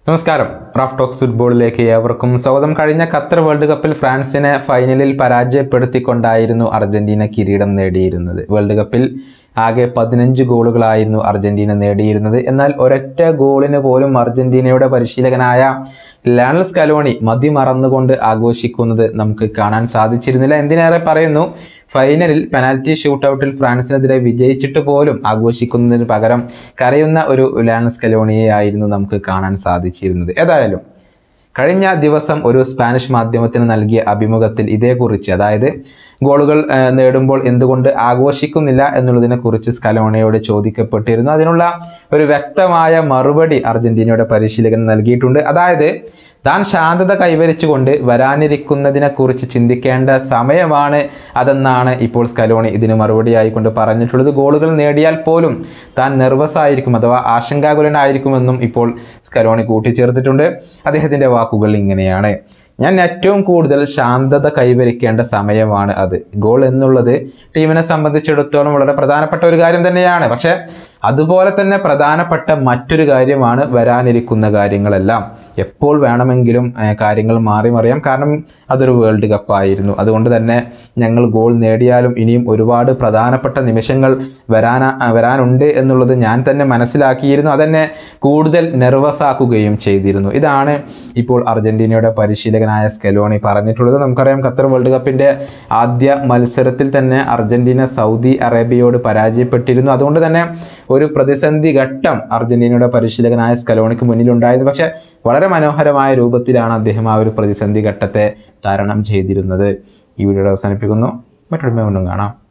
നമസ്കാരം Raf talks ഫുട്ബോളിലേക്ക് ഏവർക്കും സ്വാഗതം കഴിഞ്ഞ ഖത്തർ വേൾഡ് കപ്പിൽ ഫ്രാൻസിനെ ഫൈനലിൽ പരാജയപ്പെടുത്തിക്കൊണ്ടായിരുന്നു അർജന്റീന കിരീടം നേടിയിരുന്നത് വേൾഡ് കപ്പിൽ ആകെ പതിനഞ്ച് ഗോളുകളായിരുന്നു അർജന്റീന നേടിയിരുന്നത് എന്നാൽ ഒരൊറ്റ ഗോളിന് പോലും അർജന്റീനയുടെ പരിശീലകനായ ലാനൽ സ്കലോണി മതി മറന്നുകൊണ്ട് ആഘോഷിക്കുന്നത് നമുക്ക് കാണാൻ സാധിച്ചിരുന്നില്ല എന്തിനേറെ പറയുന്നു ഫൈനലിൽ പെനാൽറ്റി ഷൂട്ടൗട്ടിൽ ഫ്രാൻസിനെതിരെ വിജയിച്ചിട്ട് പോലും ആഘോഷിക്കുന്നതിന് പകരം കരയുന്ന ഒരു ലാനൽ സ്കലോണിയെ ആയിരുന്നു നമുക്ക് കാണാൻ സാധിച്ചിരുന്നത് ഏതായാലും കഴിഞ്ഞ ദിവസം ഒരു സ്പാനിഷ് മാധ്യമത്തിന് നൽകിയ അഭിമുഖത്തിൽ ഇതേക്കുറിച്ച് അതായത് ഗോളുകൾ ആ, നേടുമ്പോൾ എന്തുകൊണ്ട് ആഘോഷിക്കുന്നില്ല എന്നുള്ളതിനെ കുറിച്ച് സ്കലോണയോട് ചോദിക്കപ്പെട്ടിരുന്നു അതിനുള്ള ഒരു വ്യക്തമായ മറുപടി അർജന്റീനയുടെ പരിശീലകൻ നൽകിയിട്ടുണ്ട് അതായത് താൻ ശാന്തത കൈവരിച്ചുകൊണ്ട് വരാനിരിക്കുന്നതിനെ കുറിച്ച് ചിന്തിക്കേണ്ട സമയമാണ് അതെന്നാണ് ഇപ്പോൾ സ്കലോണി ഇതിന് മറുപടിയായിക്കൊണ്ട് പറഞ്ഞിട്ടുള്ളത് ഗോളുകൾ നേടിയാൽ പോലും താൻ നെർവസ് ആയിരിക്കും അഥവാ ആശങ്കാകുലനായിരിക്കുമെന്നും ഇപ്പോൾ സ്കലോണി കൂട്ടിച്ചേർത്തിട്ടുണ്ട് അദ്ദേഹത്തിൻ്റെ വാക്കുകൾ ഇങ്ങനെയാണ് ഞാൻ ഏറ്റവും കൂടുതൽ ശാന്തത കൈവരിക്കേണ്ട സമയമാണ് അത് ഗോൾ എന്നുള്ളത് ടീമിനെ സംബന്ധിച്ചിടത്തോളം വളരെ പ്രധാനപ്പെട്ട ഒരു കാര്യം തന്നെയാണ് പക്ഷേ അതുപോലെ തന്നെ പ്രധാനപ്പെട്ട മറ്റൊരു കാര്യമാണ് വരാനിരിക്കുന്ന കാര്യങ്ങളെല്ലാം എപ്പോൾ വേണമെങ്കിലും ഏഹ്, കാര്യങ്ങൾ മാറി മറിയാം കാരണം അതൊരു വേൾഡ് കപ്പായിരുന്നു അതുകൊണ്ട് തന്നെ ഞങ്ങൾ ഗോൾ നേടിയാലും ഇനിയും ഒരുപാട് പ്രധാനപ്പെട്ട നിമിഷങ്ങൾ വരാന വരാനുണ്ട് എന്നുള്ളത് ഞാൻ തന്നെ മനസ്സിലാക്കിയിരുന്നു അതെന്നെ കൂടുതൽ നെർവസ് ആക്കുകയും ചെയ്തിരുന്നു ഇതാണ് ഇപ്പോൾ അർജന്റീനയുടെ പരിശീലകനായ സ്കെലോണി പറഞ്ഞിട്ടുള്ളത് നമുക്കറിയാം ഖത്തർ വേൾഡ് കപ്പിൻ്റെ ആദ്യ മത്സരത്തിൽ തന്നെ അർജന്റീന സൗദി അറേബ്യയോട് പരാജയപ്പെട്ടിരുന്നു അതുകൊണ്ട് തന്നെ ഒരു പ്രതിസന്ധി ഘട്ടം അർജന്റീനയുടെ പരിശീലകനായ സ്കലോണിക്ക് മുന്നിലുണ്ടായിരുന്നു പക്ഷേ വളരെ മനോഹരമായ രൂപത്തിലാണ് അദ്ദേഹം ആ ഒരു പ്രതിസന്ധി ഘട്ടത്തെ തരണം ചെയ്തിരുന്നത് ഈ വീഡിയോ അവസാനിപ്പിക്കുന്നു മറ്റൊരു വീണ്ടും കാണാം